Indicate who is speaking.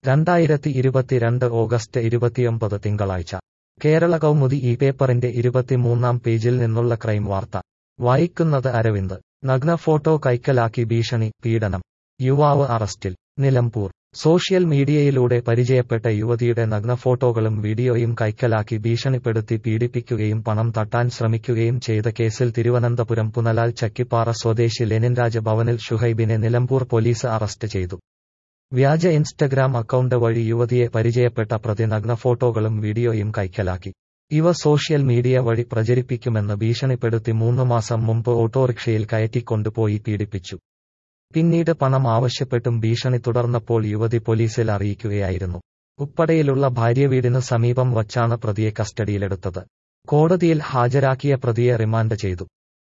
Speaker 1: രണ്ടായിരത്തി ഇരുപത്തിരണ്ട് ഓഗസ്റ്റ് ഇരുപത്തിയൊമ്പത് തിങ്കളാഴ്ച കേരള കൗമുദി ഈ പേപ്പറിന്റെ ഇരുപത്തിമൂന്നാം പേജിൽ നിന്നുള്ള ക്രൈം വാർത്ത വായിക്കുന്നത് അരവിന്ദ് നഗ്ന ഫോട്ടോ കൈക്കലാക്കി ഭീഷണി പീഡനം യുവാവ് അറസ്റ്റിൽ നിലമ്പൂർ സോഷ്യൽ മീഡിയയിലൂടെ പരിചയപ്പെട്ട യുവതിയുടെ നഗ്ന ഫോട്ടോകളും വീഡിയോയും കൈക്കലാക്കി ഭീഷണിപ്പെടുത്തി പീഡിപ്പിക്കുകയും പണം തട്ടാൻ ശ്രമിക്കുകയും ചെയ്ത കേസിൽ തിരുവനന്തപുരം പുനലാൽ ചക്കിപ്പാറ സ്വദേശി ലെനിൻരാജ് ഭവനിൽ ഷുഹൈബിനെ നിലമ്പൂർ പോലീസ് അറസ്റ്റ് ചെയ്തു വ്യാജ ഇൻസ്റ്റഗ്രാം അക്കൗണ്ട് വഴി യുവതിയെ പരിചയപ്പെട്ട പ്രതി നഗ്ന ഫോട്ടോകളും വീഡിയോയും കൈക്കലാക്കി ഇവ സോഷ്യൽ മീഡിയ വഴി പ്രചരിപ്പിക്കുമെന്ന് ഭീഷണിപ്പെടുത്തി മൂന്ന് മാസം മുമ്പ് ഓട്ടോറിക്ഷയിൽ കയറ്റിക്കൊണ്ടുപോയി പീഡിപ്പിച്ചു പിന്നീട് പണം ആവശ്യപ്പെട്ടും ഭീഷണി തുടർന്നപ്പോൾ യുവതി പോലീസിൽ അറിയിക്കുകയായിരുന്നു ഉപ്പടയിലുള്ള ഭാര്യ വീടിന് സമീപം വച്ചാണ് പ്രതിയെ കസ്റ്റഡിയിലെടുത്തത് കോടതിയിൽ ഹാജരാക്കിയ പ്രതിയെ റിമാൻഡ് ചെയ്തു